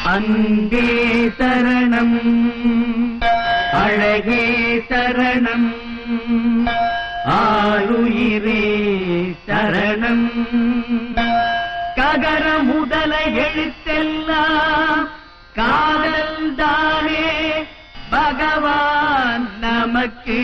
அன்பே சரணம் அழகே சரணம் ஆளுயிரே சரணம் ககர முதல எழுத்தெல்லாம் காதல் தானே பகவான் நமக்கு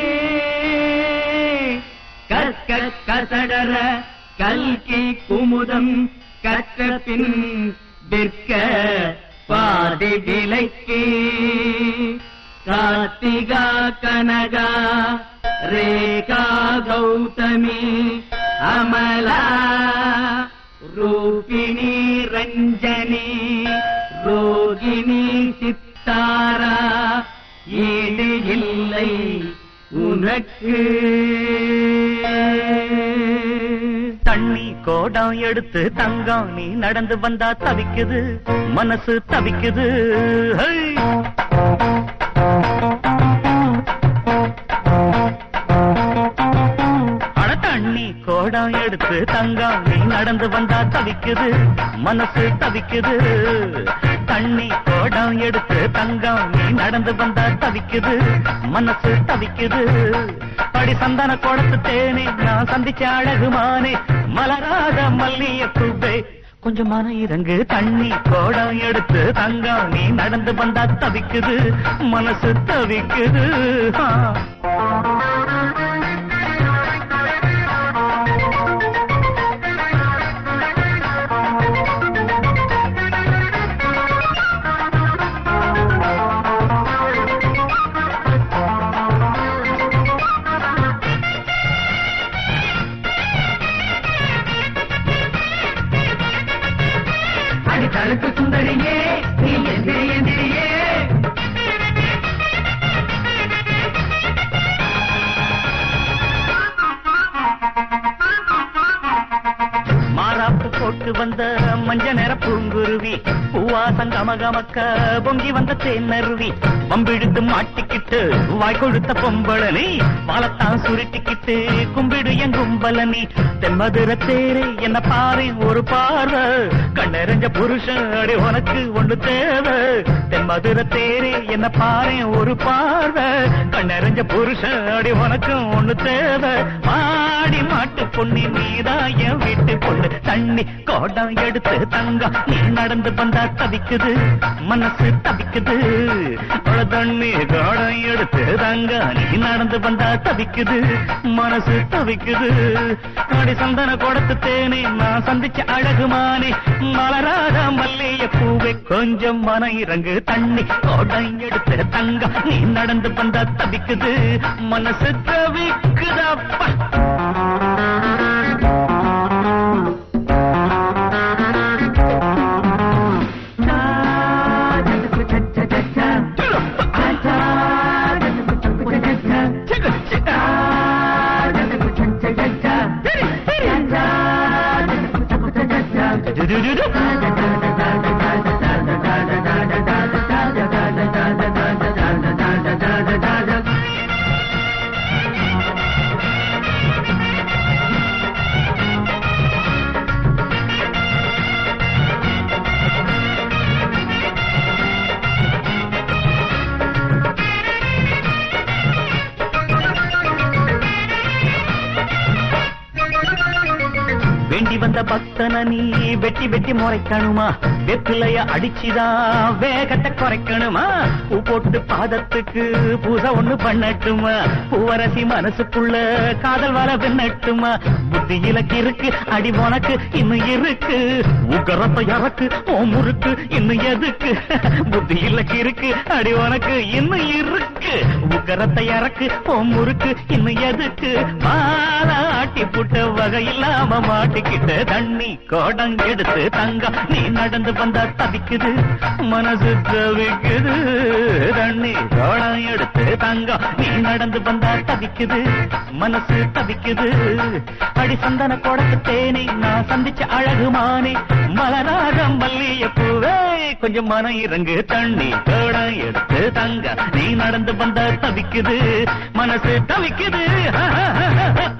கற்க கசடர கல்கி குமுதம் கற்ற பின் விற்க பாதி விலைக்கு கார்த்திகா கனகா ரேகா கௌதமி அமலா ரூபிணி ரஞ்சனி ரோகிணி சித்தாரா ஈடு இல்லை உனக்கு தண்ணி கோடம் எடுத்து தங்கம் நீ நடந்து வந்தா தவிக்குது மனசு தவிக்குது ஹை! அட தண்ணி கோடம் எடுத்து தங்கம் நீ நடந்து வந்தா தவிக்குது மனசு தவிக்குது தண்ணி கோடம் எடுத்து தங்கம் நீ நடந்து வந்தா தவிக்குது மனசு தவிக்குது படி சந்தன கோடத்து தேனே நான் சந்திச்ச அழகுமானே மலராத மல்லிய பூவே கொஞ்சம் மன இறங்கு தண்ணி கோடம் எடுத்து தங்கம் நீ நடந்து வந்தா தவிக்குது மனசு தவிக்குது ஆ. அடி தழுக்கு சுந்தரியே நீ எந்திரி எந்திரியே மாறாப்பு போட்டு வந்த மஞ்ச நிற பூங்குருவி பூவாசம் கமகமக்க பொங்கி வந்த தேனருவி வம்பிழுத்து மாட்டிக்கிட்டு வாய் கொழுத்த பொம்பளனி வாழத்தான் சுருட்டிக்கிட்டு கும்பிடு என் கும்பலனி தென்மதுர தேரே என்ன பாரு ஒரு பார்வை கண்ணெறிஞ்ச புருஷன் அடி உனக்கு ஒண்ணு தேவை தென்மதுர தேரே என்ன பாரு ஒரு பார்வை கண்ணெறிஞ்ச புருஷன் அடி உனக்கு ஒண்ணு தேவை மாடி மாட்டு பொண்ணு நீதான் என் வீட்டு பொண்ணு தண்ணி கோடம் எடுத்து தங்கம் நீ நடந்து வந்தா தவிக்குது மனசு தவிக்குது அட தண்ணி கோடம் எடுத்து தங்க நீ நடந்து வந்தா தவிக்குது மனசு தவிக்குது அடி சந்தன கோடத்து தேனே நான் சந்திச்ச அழகுமானே மலராத மல்லிய பூவை கொஞ்சம் மன இறங்கு தண்ணி கோடம் எடுத்து தங்க நீ நடந்து வந்தா தவிக்குது மனசு தவிக்குதப்பா வேண்டி வந்த பக்தன நீ வெட்டி வெட்டி முறைக்கணுமா வெப்பிலைய அடிச்சுதான் வேகத்தை குறைக்கணுமா பூ போட்டு பாதத்துக்கு பூசை ஒண்ணு பண்ணட்டுமா பூவரசி மனசுக்குள்ள காதல் வர பின்னட்டுமா புத்தியில இருக்கு அடி உனக்கு இன்னும் இருக்கு உகரத்தை இறக்கு ஓ முறுக்கு இன்னும் எதுக்கு புத்தியில இருக்கு அடி உனக்கு இன்னும் இருக்கு உகரத்தை இறக்கு ஓ முறுக்கு இன்னும் எதுக்கு மாலாட்டி புட்ட வகை இல்லாம மாட்டிக்கிட்ட தண்ணி கோடம் எடுத்து தங்கம் நீ நடந்து வந்தா தவிக்குது மனசு தவிக்குது தண்ணி கோடம் எடுத்து தங்கம் நீ நடந்து வந்தா தவிக்குது மனசு தவிக்குது அடி சந்தன கோடத்து தேனை நான் சந்திச்ச அழகுமானே மலராக மல்லிய பூவே கொஞ்சம் மன இறங்கு தண்ணி கோடம் எடுத்து தங்க நீ நடந்து வந்தா தவிக்குது மனசு தவிக்குது